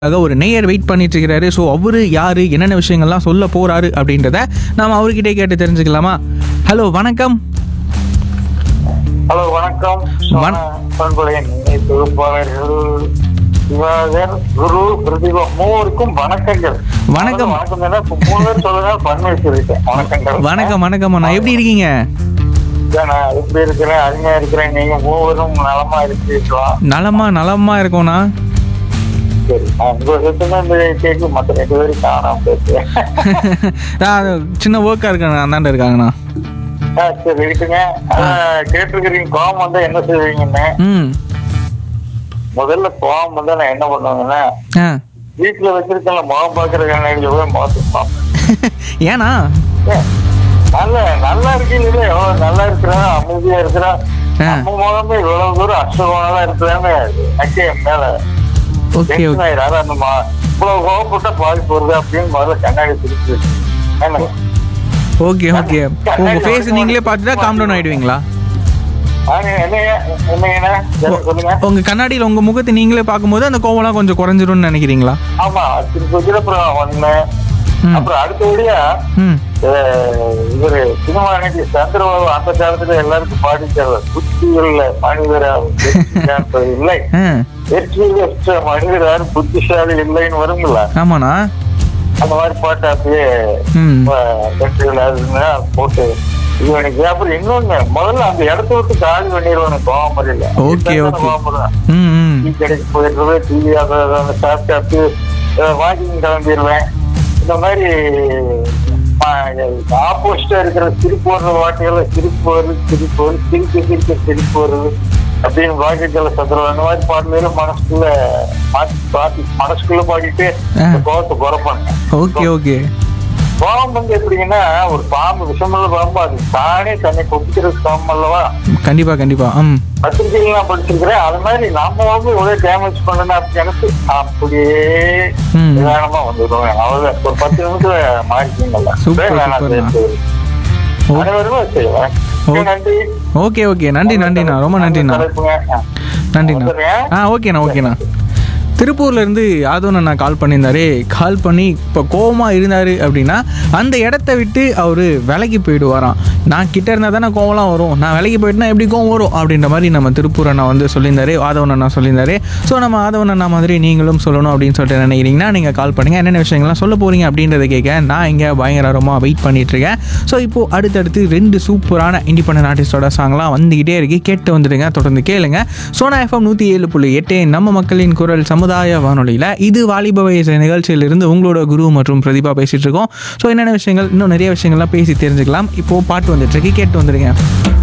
ஆக ஒரு நேயர் வெயிட் பண்ணிட்டு இருக்கிறாரு ஸோ அவரு யாரு என்னென்ன விஷயங்கள்லாம் சொல்ல போறாரு அப்படின்றத நாம அவர்கிட்ட கேட்டு தெரிஞ்சுக்கலாமா ஹலோ வணக்கம் ஹலோ வணக்கம் வண- பண்புடைய தொகுப்பாளர்கள் சிவாகர் குரு பிரதிபா மூவருக்கும் வணக்கங்கள் வணக்கம். வணக்கம் தானே இப்ப மூணு பேர் சொல்லுங்க பன்மை சொல்லிட்டேன் வணக்கங்கள் வணக்கம் வணக்கம் அண்ணா எப்படி இருக்கீங்க இதான் நான் எப்படி இருக்கிறேன் அருமையா இருக்கிறேன் நீங்க மூவரும் நலமா இருக்கீங்களா நலமா நலமா இருக்கோண்ணா சரி நான் உங்க விஷயத்துல இந்த கேக்கு மத்த ரெண்டு பேரும் காணாம பேசுறேன் நான் சின்ன ஒர்க்காக இருக்கேன் அந்தாண்ட இருக்காங்கண்ணா ஆ, சரி இருக்குங்க அதான் கேட்டிருக்கிறீங்க கோவம் வந்தா என்ன செய்வீங்கன்னு ம் முதல்ல கோவம் வந்தா நான் என்ன பண்ணுவேங்கன்னா ஆ வீட்டுல வச்சிருக்கேன் முகம் பாக்குற கண்ணாடி போய் முகத்துக்கு பார்ப்பேன் ஏண்ணா ஏன், நல்ல நல்லா இருக்கீங்களே எவ்வளவு நல்லா இருக்கிறா அமைதியா இருக்கிறா ஆ. நம்ம முகமே இவ்வளவு தூரம் அஷ்டகோணலா இருக்கிறான்னு அக்கே என் மேல ஓகே tension ஓகே ஆயிரும். அதான் அந்த மா- இவ்வளவு கோவப்பட்டா பாதிப்பு வருது அப்படின்னு முதல்ல கண்ணாடி பிடிச்சு என்ன ஓகே ஓகே உங்க ஃபேஸ் நீங்களே பார்த்துட்டா காம் டவுன் ஆயிடுவீங்களா ஆ, நீ- என்னங்க என்னங்கண்ணா சரி, சொல்லுங்க உங்க கண்ணாடியில் உங்க முகத்தை நீங்களே பார்க்கும்போது அந்த கோவம்லாம் கொஞ்சம் குறைஞ்சிரும்னு நினைக்கிறீங்களா ஆமா திருப்பி வச்சுட்டு அப்புறம் வந்தேன் ம். அப்புறம் அடுத்தபடியா ம் அஹ், இவரு சினிமா நடிகை சந்திரபாபு அந்த காலத்துல எல்லாருக்கும் பாடிச்சார் புத்தியுள்ள மனிதரால் வெற்றி இல்லை ஆ வெற்றி பெற்ற மனிதர் யாரும் புத்திசாலி இல்லைன்னு வருங்களா ஆமாண்ணா அந்த மாதிரி பாட்டு அப்படியே ம் வெற்றிகள் அதுன்னா போட்டு இது பண்ணிக்கு அப்புறம் இன்னொன்னு முதல்ல அந்த இடத்த விட்டு காலி பண்ணிடுவேன் கோவமரியில Okay, okay. ம் ம் டீ கடைக்கு போயிடுறது டீ அதை அதை சாப்பிட்டு வாக்கிங் கிளம்பிடுவேன் இந்த மாதிரி ஆப்போசிட்டா இருக்கிற சிரிப்பு வர்ற வாட்டிகளை சிரிப்பு வருது சிரிப்பு வருது சிரிக்க சிரிக்க சிரிப்பு வருது அப்படின்னு வாக்கியத்தில் சந்திரம் அந்த மாதிரி பாடல மனசுக்குள்ள மாத்தி பாத்தி மனசுக்குள்ள பாடிட்டு இந்த கோவத்தை குறைப்பாங்க ஓகே ஓகே கோவம் வந்து எப்படிங்கன்னா ஒரு பாம்பு விஷமுள்ள பாம்பு அது தானே தன்னை கொப்பிக்கிறது சமம் அல்லவா கண்டிப்பா கண்டிப்பா ம் பத்திரிகைகள் நான் படிச்சிருக்கிறேன் அது மாதிரி நம்ம வந்து ஒரே டேமேஜ் பண்ணணும் அப்படின்னு எனக்கு அப்படியே ம். நிதானமா வந்துடும் அவ்வளவுதான் ஒரு பத்து நிமிஷத்துல மாறிட்டீங்கல்ல Super, சரி, நான் super, சேர்த்து ஓ. அனைவரும் செய்வேன் ஓ. நன்றி ஓகே ஓகே நன்றி நன்றிண்ணா ரொம்ப நன்றிண்ணா தலைப்புங்க. ஆ. நன்றிண்ணா வந்துடுறேன். ஆ ஓகேண்ணா ஓகேண்ணா திருப்பூர்ல இருந்து யாதவன் அண்ணா கால் பண்ணியிருந்தாரு கால் பண்ணி இப்போ கோவமா இருந்தாரு அப்படின்னா அந்த இடத்த விட்டு அவர் விலைக்கு போயிடுவாராம் நான் கிட்ட இருந்தால் தானே கோவம்லாம் வரும் நான் விலைக்கு போயிட்டுனா எப்படி கோவம் வரும் அப்படின்ற மாதிரி நம்ம திருப்பூர் அண்ணா வந்து சொல்லியிருந்தாரு ஆதவன் அண்ணா சொல்லியிருந்தாரு ஸோ நம்ம ஆதவன் அண்ணா மாதிரி நீங்களும் சொல்லணும் அப்படின்னு சொல்லிட்டு நினைக்கிறீங்கன்னா நீங்கள் கால் பண்ணுங்க என்னென்ன விஷயங்கள்லாம் சொல்ல போறீங்க அப்படின்றத கேட்க நான் இங்கே பயங்கரமாக வெயிட் பண்ணிட்டு இருக்கேன் ஸோ இப்போ அடுத்தடுத்து ரெண்டு சூப்பரான இண்டிபெண்டன்ட் ஆர்டிஸ்டோட சாங்லாம் வந்துக்கிட்டே இருக்கு கேட்டு வந்துடுங்க தொடர்ந்து கேளுங்க சோனா எஃப்எம் நூற்றி ஏழு புள்ளி எட்டு நம்ம மக்களின் குரல் சமுதாய வானொலியில் இது வாலிப வயசு நிகழ்ச்சியிலிருந்து உங்களோட குரு மற்றும் பிரதிபா பேசிட்டு இருக்கோம் ஸோ என்னென்ன விஷயங்கள் இன்னும் நிறைய விஷயங்கள்லாம் பேசி தெரிஞ்சுக்கலாம் இப்போ பாட்டு வந்துட்டு இருக்கு கேட்டு வந்துடுங்க